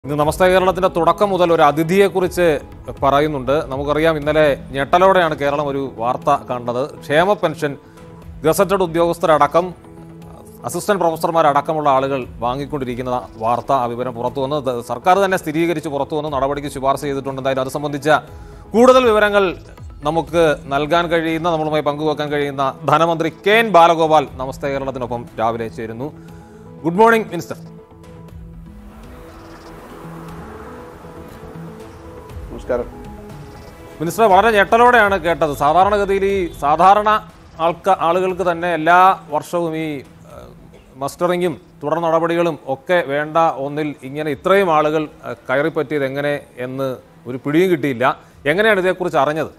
ഇന്ന് നമസ്തേ കേരളത്തിന്റെ തുടക്കം മുതൽ ഒരു അതിഥിയെക്കുറിച്ച് പറയുന്നുണ്ട് നമുക്കറിയാം ഇന്നലെ ഞെട്ടലോടെയാണ് കേരളം ഒരു വാർത്ത കണ്ടത് ക്ഷേമ പെൻഷൻ ഗസറ്റഡ് ഉദ്യോഗസ്ഥരടക്കം അസിസ്റ്റന്റ് പ്രൊഫസർമാരടക്കമുള്ള ആളുകൾ വാങ്ങിക്കൊണ്ടിരിക്കുന്ന വാർത്ത ആ വിവരം പുറത്തു വന്ന് ദ- സർക്കാർ തന്നെ സ്ഥിരീകരിച്ച് പുറത്തു വന്ന് നടപടിക്ക് ശുപാർശ ചെയ്തിട്ടുണ്ട് എന്തായാലും അത് സംബന്ധിച്ച കൂടുതൽ വിവരങ്ങൾ നമുക്ക് നൽകാൻ കഴിയുന്ന നമ്മളുമായി പങ്കുവെക്കാൻ കഴിയുന്ന ധനമന്ത്രി കെ എൻ ബാലഗോപാൽ നമസ്തേ കേരളത്തിനൊപ്പം രാവിലെ ചേരുന്നു ഗുഡ് മോർണിംഗ് മിനിസ്റ്റർ നമസ്കാരം മിനിസ്റ്റർ വളരെ ഞെട്ടലോടെയാണ് കേട്ടത് സാധാരണഗതിയിൽ ഈ സാധാരണ ആൾക്ക ആളുകൾക്ക് തന്നെ എല്ലാ വർഷവും ഈ ഏഹ്, മസ്റ്ററിങ്ങും തുടർ നടപടികളും ഒക്കെ വേണ്ട ഒന്നിൽ ഇങ്ങനെ ഇത്രയും ആളുകൾ ഏഹ്, കയറിപ്പറ്റിയത് എങ്ങനെ എന്ന് ഒരു പിടിയും കിട്ടിയില്ല എങ്ങനെയാണ് ഇതേക്കുറിച്ച് അറിഞ്ഞത്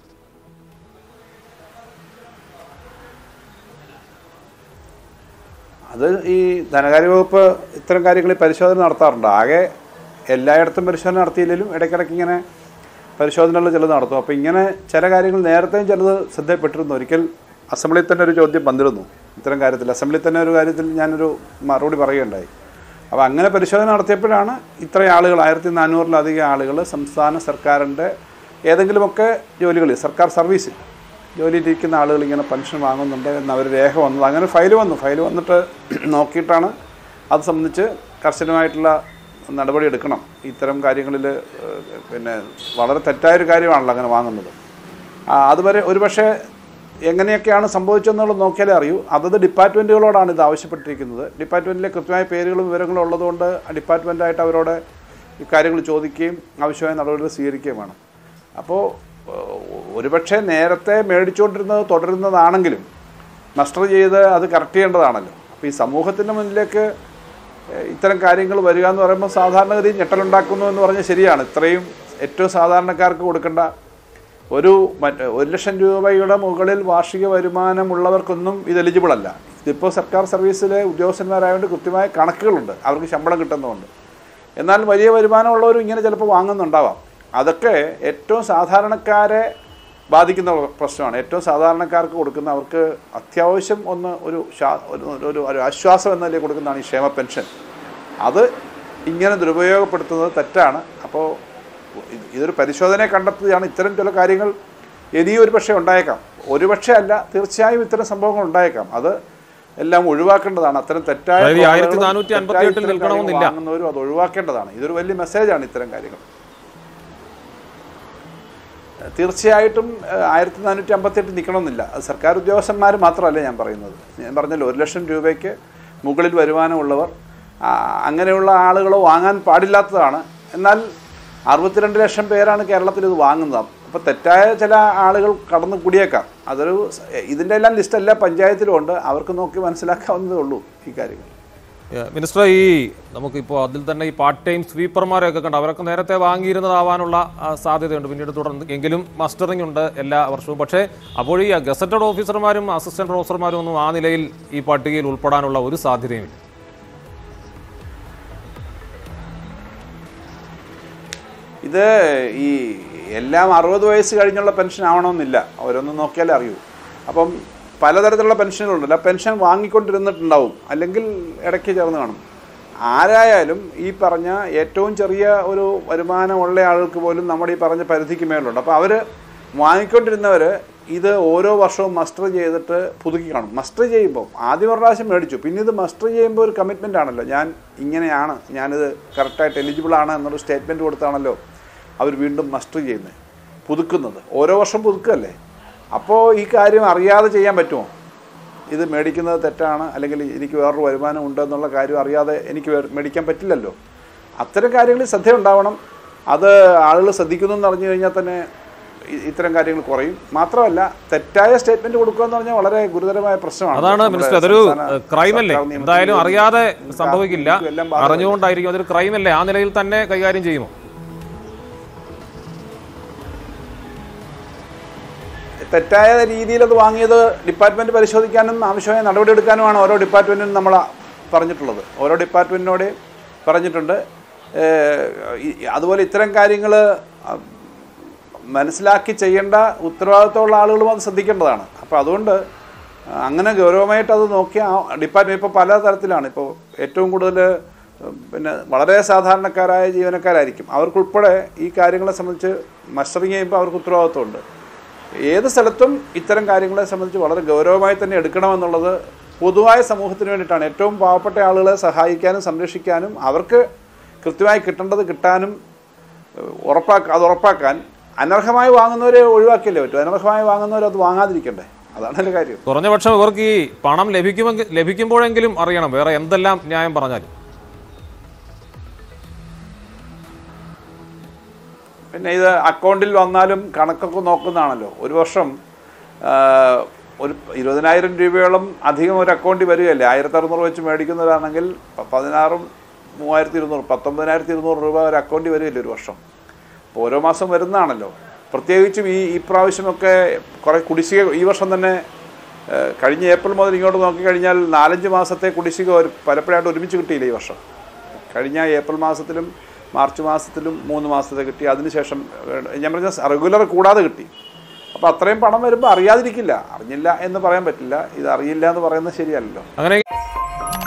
അത് ഈ ധനകാര്യ വകുപ്പ് ഇത്തരം കാര്യങ്ങളിൽ പരിശോധന നടത്താറുണ്ട് ആകെ എല്ലായിടത്തും പരിശോധന നടത്തിയില്ലെങ്കിലും ഇടയ്ക്കിടയ്ക്ക് ഇങ്ങനെ പരിശോധനകൾ ചിലത് നടത്തും അപ്പോൾ ഇങ്ങനെ ചില കാര്യങ്ങൾ നേരത്തെയും ചിലത് ശ്രദ്ധയിൽപ്പെട്ടിരുന്നു ഒരിക്കൽ അസംബ്ലിയിൽ തന്നെ ഒരു ചോദ്യം വന്നിരുന്നു ഇത്തരം കാര്യത്തിൽ അസംബ്ലിയിൽ തന്നെ ഒരു കാര്യത്തിൽ ഞാനൊരു മറുപടി പറയുകയുണ്ടായി അപ്പോൾ അങ്ങനെ പരിശോധന നടത്തിയപ്പോഴാണ് ഇത്രയും ആളുകൾ ആയിരത്തി നാനൂറിലധികം ആളുകൾ സംസ്ഥാന സർക്കാരിൻ്റെ ഏതെങ്കിലുമൊക്കെ ജോലികളിൽ സർക്കാർ സർവീസിൽ ജോലിയിലിരിക്കുന്ന ആളുകൾ ഇങ്ങനെ പെൻഷൻ വാങ്ങുന്നുണ്ട് എന്ന് അവർ രേഖ വന്നത് അങ്ങനെ ഫയൽ വന്നു ഫയൽ വന്നിട്ട് നോക്കിയിട്ടാണ് അത് സംബന്ധിച്ച് കർശനമായിട്ടുള്ള നടപടി എടുക്കണം ഇത്തരം കാര്യങ്ങളിൽ പിന്നെ വളരെ തെറ്റായൊരു കാര്യമാണല്ലോ അങ്ങനെ വാങ്ങുന്നത് ആ, അതുവരെ ഒരുപക്ഷെ എങ്ങനെയൊക്കെയാണ് സംഭവിച്ചതെന്നുള്ളത് നോക്കിയാലേ അറിയൂ അതത് ഡിപ്പാർട്ട്മെൻറ്റുകളോടാണ് ഇത് ആവശ്യപ്പെട്ടിരിക്കുന്നത് ഡിപ്പാർട്ട്മെൻറ്റിലെ കൃത്യമായ പേരുകളും വിവരങ്ങളും ഉള്ളതുകൊണ്ട് ഡിപ്പാർട്ട്മെൻറ്റായിട്ട് അവരോട് ഈ കാര്യങ്ങൾ ചോദിക്കുകയും ആവശ്യമായ നടപടികൾ സ്വീകരിക്കുകയും വേണം അപ്പോൾ ഏഹ്, ഒരുപക്ഷെ നേരത്തെ മേടിച്ചുകൊണ്ടിരുന്നത് തുടരുന്നതാണെങ്കിലും മസ്റ്റർ ചെയ്ത് അത് കറക്റ്റ് ചെയ്യേണ്ടതാണല്ലോ അപ്പോൾ ഈ സമൂഹത്തിൻ്റെ മുന്നിലേക്ക് ഏഹ്, ഇത്തരം കാര്യങ്ങൾ വരിക എന്ന് പറയുമ്പോൾ സാധാരണഗതിയിൽ ഞെട്ടലുണ്ടാക്കുന്നു എന്ന് പറഞ്ഞാൽ ശരിയാണ് ഇത്രയും ഏറ്റവും സാധാരണക്കാർക്ക് കൊടുക്കേണ്ട ഒരു മറ്റ് ഒരു ലക്ഷം രൂപയുടെ മുകളിൽ വാർഷിക വരുമാനമുള്ളവർക്കൊന്നും ഇത് എലിജിബിൾ അല്ല ഇതിപ്പോൾ സർക്കാർ സർവീസിലെ ഉദ്യോഗസ്ഥന്മാരായതുകൊണ്ട് കൃത്യമായ കണക്കുകളുണ്ട് അവർക്ക് ശമ്പളം കിട്ടുന്നതുകൊണ്ട് എന്നാൽ വലിയ വരുമാനമുള്ളവരും ഇങ്ങനെ ചിലപ്പോൾ വാങ്ങുന്നുണ്ടാവാം അതൊക്കെ ഏറ്റവും സാധാരണക്കാരെ ബാധിക്കുന്ന പ്രശ്നമാണ് ഏറ്റവും സാധാരണക്കാർക്ക് കൊടുക്കുന്ന അവർക്ക് അത്യാവശ്യം ഒന്ന് ഒരു ശാ- ഒരു ഒരു ഒരു ആശ്വാസം എന്ന നിലയിൽ കൊടുക്കുന്നതാണ് ഈ ക്ഷേമ പെൻഷൻ അത് ഇങ്ങനെ ദുരുപയോഗപ്പെടുത്തുന്നത് തെറ്റാണ് അപ്പോൾ ഇത് ഇതൊരു പരിശോധനയെ കണ്ടെത്തുകയാണ് ഇത്തരം ചില കാര്യങ്ങൾ ഇനിയും ഒരു പക്ഷേ ഉണ്ടായേക്കാം ഒരു പക്ഷേ അല്ല തീർച്ചയായും ഇത്തരം സംഭവങ്ങൾ ഉണ്ടായേക്കാം അത് എല്ലാം ഒഴിവാക്കേണ്ടതാണ് അത്തരം തെറ്റായ അതായത് ഈ പ്രവണതകളും 1458 തെറ്റായ ഇത്തരം നിൽക്കണമെന്നില്ല. കാര്യങ്ങൾ വാങ്ങുന്നവരും അത് ഒഴിവാക്കേണ്ടതാണ് ഇതൊരു വലിയ മെസ്സേജാണ് ഇത്തരം കാര്യങ്ങൾ തീർച്ചയായിട്ടും ആയിരത്തി നാനൂറ്റി അമ്പത്തെട്ട് നിൽക്കണമെന്നില്ല അത് സർക്കാർ ഉദ്യോഗസ്ഥന്മാർ മാത്രമല്ല ഞാൻ പറയുന്നത് ഞാൻ പറഞ്ഞല്ലോ ഒരു ലക്ഷം രൂപയ്ക്ക് മുകളിൽ വരുമാനമുള്ളവർ ആ, അങ്ങനെയുള്ള ആളുകൾ വാങ്ങാൻ പാടില്ലാത്തതാണ് എന്നാൽ അറുപത്തിരണ്ട് ലക്ഷം പേരാണ് കേരളത്തിൽ ഇത് വാങ്ങുന്നത് അപ്പോൾ തെറ്റായ ചില ആളുകൾ കടന്നു കൂടിയേക്കാം അതൊരു ഇതിൻ്റെ എല്ലാം ലിസ്റ്റ് എല്ലാ പഞ്ചായത്തിലും ഉണ്ട് അവർക്ക് നോക്കി മനസ്സിലാക്കാവുന്നതേ ഉള്ളൂ ഈ കാര്യങ്ങൾ ഏഹ്, മിനിസ്റ്റർ ഈ നമുക്കിപ്പോൾ അതിൽ തന്നെ ഈ പാർട്ട് ടൈം സ്വീപ്പർമാരെയൊക്കെ കണ്ട് അവരൊക്കെ നേരത്തെ വാങ്ങിയിരുന്നതാവാനുള്ള ആ, സാധ്യതയുണ്ട് പിന്നീട് തുടർന്ന് എങ്കിലും മസ്റ്ററിംഗ് ഉണ്ട് എല്ലാ വർഷവും പക്ഷേ അപ്പോൾ ഈ ഗസറ്റഡ് ഓഫീസർമാരും അസിസ്റ്റന്റ് പ്രൊഫസർമാരും ഒന്നും ആ നിലയിൽ ഈ പട്ടികയിൽ ഉൾപ്പെടാനുള്ള ഒരു സാധ്യതയുമില്ല ഇത് ഈ എല്ലാം അറുപത് വയസ്സ് കഴിഞ്ഞുള്ള പെൻഷൻ ആവണമെന്നില്ല ഓരോന്നും നോക്കിയാലേ അറിയൂ അപ്പം പലതരത്തിലുള്ള പെൻഷനുകളുണ്ടല്ലോ ആ പെൻഷൻ വാങ്ങിക്കൊണ്ടിരുന്നിട്ടുണ്ടാവും അല്ലെങ്കിൽ ഇടയ്ക്ക് ചേർന്ന് കാണും ആരായാലും ഈ പറഞ്ഞ ഏറ്റവും ചെറിയ ഒരു വരുമാനമുള്ള ആൾക്ക് പോലും നമ്മുടെ ഈ പറഞ്ഞ പരിധിക്ക് മേലുണ്ട് അപ്പോൾ അവർ വാങ്ങിക്കൊണ്ടിരുന്നവർ ഇത് ഓരോ വർഷവും മസ്റ്റർ ചെയ്തിട്ട് പുതുക്കി കാണും മസ്റ്റർ ചെയ്യുമ്പോൾ ആദ്യം ഒരു പ്രാവശ്യം മേടിച്ചു പിന്നെ ഇത് മസ്റ്റർ ചെയ്യുമ്പോൾ ഒരു കമ്മിറ്റ്മെൻ്റ് ആണല്ലോ ഞാൻ ഇങ്ങനെയാണ് ഞാനിത് കറക്റ്റായിട്ട് എലിജിബിൾ ആണ് എന്നൊരു സ്റ്റേറ്റ്മെൻറ്റ് കൊടുത്താണല്ലോ അവർ വീണ്ടും മസ്റ്റർ ചെയ്യുന്നത് പുതുക്കുന്നത് ഓരോ വർഷം പുതുക്കല്ലേ അപ്പോൾ ഈ കാര്യം അറിയാതെ ചെയ്യാൻ പറ്റുമോ ഇത് മേടിക്കുന്നത് തെറ്റാണ് അല്ലെങ്കിൽ എനിക്ക് വേറൊരു വരുമാനം ഉണ്ടെന്നുള്ള കാര്യം അറിയാതെ എനിക്ക് വേ- മേടിക്കാൻ പറ്റില്ലല്ലോ അത്തരം കാര്യങ്ങളിൽ ശ്രദ്ധയുണ്ടാവണം അത് ആളുകൾ ശ്രദ്ധിക്കുന്നു എന്ന് അറിഞ്ഞു കഴിഞ്ഞാൽ തന്നെ ഇ- ഇത്തരം കാര്യങ്ങൾ കുറയും മാത്രമല്ല തെറ്റായ സ്റ്റേറ്റ്മെന്റ് കൊടുക്കുക എന്ന് പറഞ്ഞാൽ വളരെ ഗുരുതരമായ പ്രശ്നമാണ് അതാണ് നമ്മുടെ മിനിസ്റ്റർ അതൊരു സംസ്ഥാന ക്രൈം അല്ലേ സർക്കാർ നിയമത്തിൽ എന്തായാലും അറിയാതെ ഇതിനും സംഭവിക്കില്ല എല്ലാം ബാധകമാണ്. അറിഞ്ഞുകൊണ്ടായിരിക്കും അതൊരു ക്രൈം അല്ലേ ആ നിലയിൽ തന്നെ കൈകാര്യം ചെയ്യുമോ തെറ്റായ രീതിയിൽ അത് വാങ്ങിയത് ഡിപ്പാർട്ട്മെന്റ് പരിശോധിക്കാനും ആവശ്യമായ നടപടിയെടുക്കാനുമാണ് ഓരോ ഡിപ്പാർട്ട്മെന്റിനും നമ്മൾ പറഞ്ഞിട്ടുള്ളത് ഓരോ ഡിപ്പാർട്ട്മെന്റിനോട് പറഞ്ഞിട്ടുണ്ട് ഏഹ് ഈ- അതുപോലെ ഇത്തരം കാര്യങ്ങൾ മനസ്സിലാക്കി ചെയ്യേണ്ട ഉത്തരവാദിത്തമുള്ള ആളുകളും അത് ശ്രദ്ധിക്കേണ്ടതാണ് അപ്പോൾ അതുകൊണ്ട് അങ്ങനെ ഗൗരവമായിട്ട് അത് നോക്കിയ ഡിപ്പാർട്ട്മെന്റ് ഇപ്പോൾ പല തരത്തിലാണ് ഇപ്പോൾ ഏറ്റവും കൂടുതൽ ഉം, പിന്നെ വളരെ സാധാരണക്കാരായ ജീവനക്കാരായിരിക്കും അവർക്കുൾപ്പെടെ ഈ കാര്യങ്ങളെ സംബന്ധിച്ച് മസ്റ്ററിങ് ചെയ്യുമ്പോൾ അവർക്ക് ഉത്തരവാദിത്വമുണ്ട് ഏത് സ്ഥലത്തും ഇത്തരം കാര്യങ്ങളെ സംബന്ധിച്ച് വളരെ ഗൗരവമായി തന്നെ എടുക്കണമെന്നുള്ളത് പൊതുവായ സമൂഹത്തിന് വേണ്ടിയിട്ടാണ് ഏറ്റവും പാവപ്പെട്ട ആളുകളെ സഹായിക്കാനും സംരക്ഷിക്കാനും അവർക്ക് കൃത്യമായി കിട്ടേണ്ടത് കിട്ടാനും ഉറപ്പാക്ക അത് ഉറപ്പാക്കാൻ അനർഹമായി വാങ്ങുന്നവരെ ഒഴിവാക്കിയല്ലേ പറ്റൂ അനർഹമായി വാങ്ങുന്നവർ അത് വാങ്ങാതിരിക്കണ്ടേ അതാണ് എൻ്റെ കാര്യം കുറഞ്ഞ പക്ഷം ഇവർക്ക് ഈ പണം ലഭിക്കുമെങ്കിൽ ലഭിക്കുമ്പോഴെങ്കിലും അറിയണം വേറെ എന്തെല്ലാം ന്യായം പറഞ്ഞാലും പിന്നെ ഇത് അക്കൗണ്ടിൽ വന്നാലും കണക്കൊക്കെ നോക്കുന്നതാണല്ലോ ഒരു വർഷം ആ, ഒരു ഇരുപതിനായിരം രൂപയോളം അധികം ഒരു അക്കൗണ്ടിൽ വരികയല്ലേ ആയിരത്തി അറുന്നൂറ് വെച്ച് മേടിക്കുന്നവരാണെങ്കിൽ പ- പതിനാറും മൂവായിരത്തി ഇരുന്നൂറ് പത്തൊമ്പതിനായിരത്തി ഇരുന്നൂറ് രൂപ ഒരു അക്കൗണ്ടിൽ വരികയല്ലേ ഒരു വർഷം അപ്പോൾ ഓരോ മാസം വരുന്നതാണല്ലോ പ്രത്യേകിച്ചും ഈ ഈ പ്രാവശ്യമൊക്കെ കുറേ കുടിശ്ശിക ഈ വർഷം തന്നെ ആ, കഴിഞ്ഞ ഏപ്രിൽ മുതൽ ഇങ്ങോട്ട് നോക്കിക്കഴിഞ്ഞാൽ നാലഞ്ച് മാസത്തെ കുടിശ്ശിക ഒരു പലപ്പോഴായിട്ട് ഒരുമിച്ച് കിട്ടിയില്ല ഈ വർഷം കഴിഞ്ഞ ഏപ്രിൽ മാസത്തിലും മാർച്ച് മാസത്തിലും മൂന്ന് മാസത്തെ കിട്ടി അതിനുശേഷം ഏഹ്, ഞാൻ പറഞ്ഞ റെഗുലർ കൂടാതെ കിട്ടി അപ്പോൾ അത്രയും പണം വരുമ്പോൾ അറിയാതിരിക്കില്ല അറിഞ്ഞില്ല എന്ന് പറയാൻ പറ്റില്ല ഇത് അറിയില്ല എന്ന് പറയുന്നത് ശരിയല്ലല്ലോ അങ്ങനെ